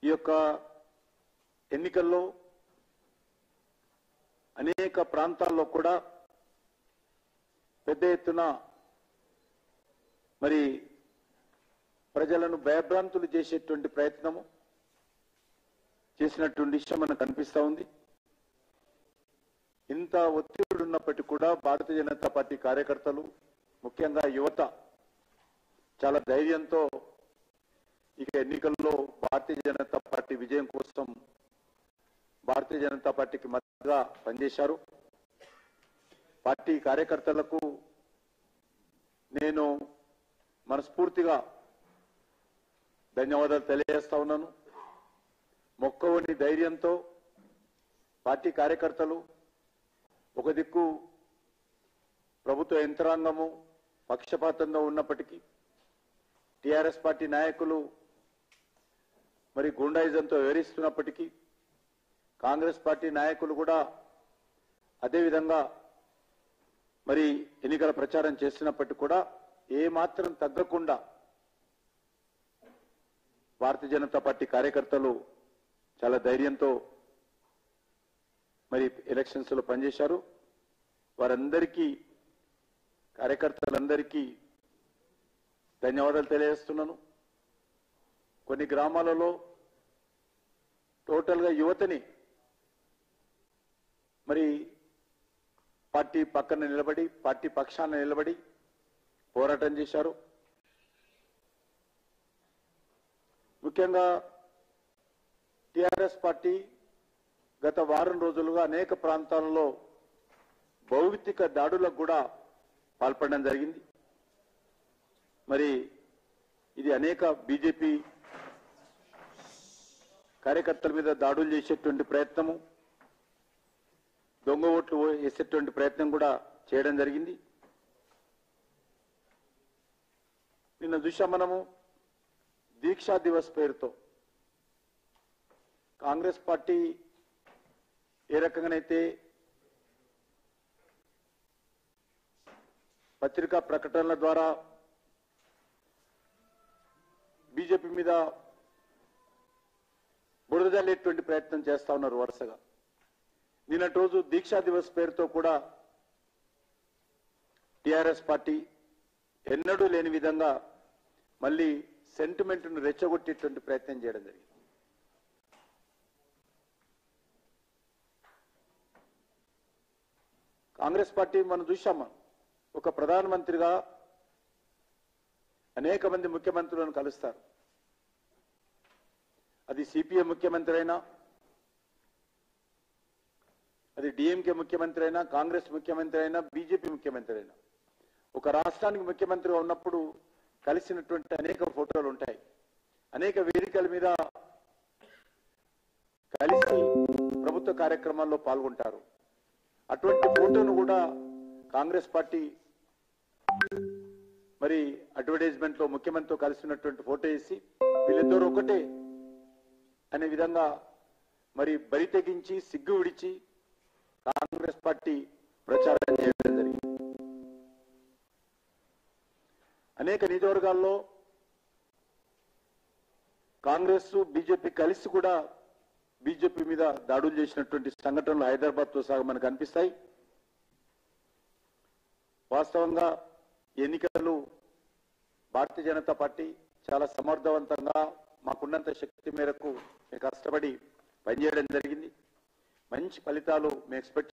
ఈ యొక్క ఎన్నికల్లో అనేక ప్రాంతాల్లో కూడా పెద్ద ఎత్తున మరి ప్రజలను భయభ్రాంతులు చేసేటువంటి ప్రయత్నము చేసినటువంటి విషయం మనకు కనిపిస్తా ఉంది ఇంత ఒత్తిడి ఉన్నప్పటికీ కూడా భారతీయ జనతా పార్టీ కార్యకర్తలు ముఖ్యంగా యువత చాలా ధైర్యంతో ఇక ఎన్నికల్లో భారతీయ జనతా పార్టీ విజయం కోసం భారతీయ జనతా పార్టీకి మద్దతుగా పనిచేశారు పార్టీ కార్యకర్తలకు నేను మనస్ఫూర్తిగా ధన్యవాదాలు తెలియజేస్తా ఉన్నాను మొక్కవని ధైర్యంతో పార్టీ కార్యకర్తలు ఒక దిక్కు ప్రభుత్వ యంత్రాంగము పక్షపాతంగా ఉన్నప్పటికీ టిఆర్ఎస్ పార్టీ నాయకులు మరి గుండాయిజంతో వివరిస్తున్నప్పటికీ కాంగ్రెస్ పార్టీ నాయకులు కూడా అదేవిధంగా మరి ఎన్నికల ప్రచారం చేస్తున్నప్పటికీ కూడా ఏ మాత్రం తగ్గకుండా భారతీయ జనతా పార్టీ కార్యకర్తలు చాలా ధైర్యంతో మరి ఎలక్షన్స్ లో పనిచేశారు వారందరికీ కార్యకర్తలందరికీ ధన్యవాదాలు తెలియజేస్తున్నాను కొన్ని గ్రామాలలో టోటల్ గా యువతని మరి పార్టీ పక్కన నిలబడి పార్టీ పక్షాన నిలబడి పోరాటం చేశారు ముఖ్యంగా టిఆర్ఎస్ పార్టీ గత వారం రోజులుగా అనేక ప్రాంతాలలో భౌతిక దాడులకు కూడా పాల్పడడం జరిగింది మరి ఇది అనేక బీజేపీ కార్యకర్తల మీద దాడులు చేసేటువంటి ప్రయత్నము దొంగ ఓట్లు వేసేటువంటి ప్రయత్నం కూడా చేయడం జరిగింది నిన్న చూసాం మనము దీక్షా దివస్ పేరుతో కాంగ్రెస్ పార్టీ ఏ రకంగానైతే పత్రికా ప్రకటనల ద్వారా బీజేపీ మీద బురదలేటువంటి ప్రయత్నం చేస్తా ఉన్నారు వరుసగా నిన్నటి రోజు దీక్షా దివస్ పేరుతో కూడా టిఆర్ఎస్ పార్టీ ఎన్నడూ లేని విధంగా మళ్ళీ సెంటిమెంట్ను రెచ్చగొట్టేటువంటి ప్రయత్నం చేయడం జరిగింది కాంగ్రెస్ పార్టీ మనం చూశాం మనం ఒక ప్రధానమంత్రిగా అనేక మంది ముఖ్యమంత్రులను కలుస్తారు అది సిపిఎం ముఖ్యమంత్రి అయినా అది డిఎంకే ముఖ్యమంత్రి అయినా కాంగ్రెస్ ముఖ్యమంత్రి అయినా బీజేపీ ముఖ్యమంత్రి అయినా ఒక రాష్ట్రానికి ముఖ్యమంత్రిగా ఉన్నప్పుడు కలిసినటువంటి అనేక ఫోటోలు ఉంటాయి అనేక వేదికల మీద కలిసి ప్రభుత్వ కార్యక్రమాల్లో పాల్గొంటారు అటువంటి ఫోటోను కూడా కాంగ్రెస్ పార్టీ మరి అడ్వర్టైజ్మెంట్ లో ముఖ్యమంత్రితో కలిసినటువంటి ఫోటో వేసి వీళ్ళిద్దరూ ఒకటే అనే విధంగా మరి బరి తెగించి సిగ్గు విడిచి కాంగ్రెస్ పార్టీ ప్రచారం చేయడం జరిగింది అనేక నియోజకవర్గాల్లో కాంగ్రెస్ బీజేపీ కలిసి కూడా బీజేపీ మీద దాడులు చేసినటువంటి సంఘటనలు హైదరాబాద్ తో సహా మనకు కనిపిస్తాయి వాస్తవంగా ఎన్నికలు భారతీయ జనతా పార్టీ చాలా సమర్థవంతంగా మాకున్నంత శక్తి మేరకు మేము కష్టపడి పనిచేయడం జరిగింది మంచి ఫలితాలు మేము ఎక్స్పెక్ట్